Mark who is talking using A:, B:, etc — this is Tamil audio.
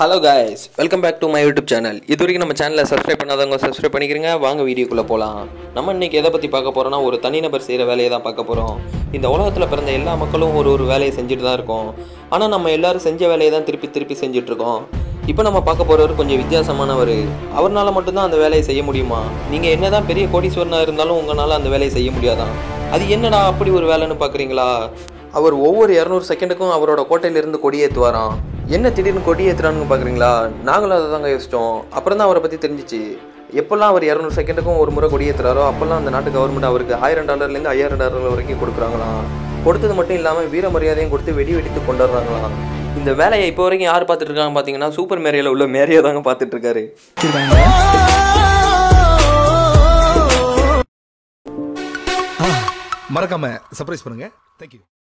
A: hello guys welcome back to my YouTube channel இது வரைக்கும் நம்ம சேனலை சப்ஸ்கிரைப் பண்ணாதவங்க சப்ஸ்கிரைப் பண்ணிக்கிறீங்க வாங்க வீடியோக்குள்ளே போகலாம் நம்ம இன்னைக்கு எதை பற்றி பார்க்க போகிறோம்னா ஒரு தனிநபர் செய்கிற வேலையை தான் பார்க்க போகிறோம் இந்த உலகத்தில் பிறந்த எல்லா மக்களும் ஒரு ஒரு வேலையை செஞ்சுட்டு தான் இருக்கோம் ஆனால் நம்ம எல்லாரும் செஞ்ச வேலையை தான் திருப்பி திருப்பி செஞ்சுட்டு இருக்கோம் இப்போ நம்ம பார்க்க போகிறவர் கொஞ்சம் வித்தியாசமானவர் அவர்னால மட்டும்தான் அந்த வேலையை செய்ய முடியுமா நீங்கள் என்னதான் பெரிய கோடீஸ்வரனாக இருந்தாலும் உங்களால் அந்த வேலையை செய்ய முடியாதான் அது என்னடா அப்படி ஒரு வேலைன்னு பார்க்குறீங்களா அவர் ஒவ்வொரு இரநூறு செகண்டுக்கும் அவரோட கோட்டையிலிருந்து கொடியேற்றுவாராம் என்ன திடீர்னு கொடி ஏற்றுறான்னு பார்க்குறீங்களா நாங்களும் அதை தாங்க யோசிச்சோம் அப்புறம் தான் அவரை பற்றி தெரிஞ்சிச்சு எப்போல்லாம் அவர் இரநூறு செகண்டுக்கும் ஒரு முறை கொடி ஏற்றுறாரோ அப்போல்லாம் அந்த நாட்டு கவர்மெண்ட் அவருக்கு ஆயிரம் டாலர்லேருந்து ஐயாயிரம் டாலர் வரைக்கும் கொடுக்குறாங்களாம் கொடுத்தது மட்டும் இல்லாமல் வீர மரியாதையும் கொடுத்து வெடி வெடித்து கொண்டாடுறாங்களாம் இந்த வேலையை இப்போ வரைக்கும் யார் பார்த்துட்டு இருக்காங்க பார்த்தீங்கன்னா சூப்பர் மேரியாவில் உள்ள மேரியா தாங்க பார்த்துட்டு இருக்காரு
B: மறக்காம சர்ப்ரைஸ் பண்ணுங்க தேங்க்யூ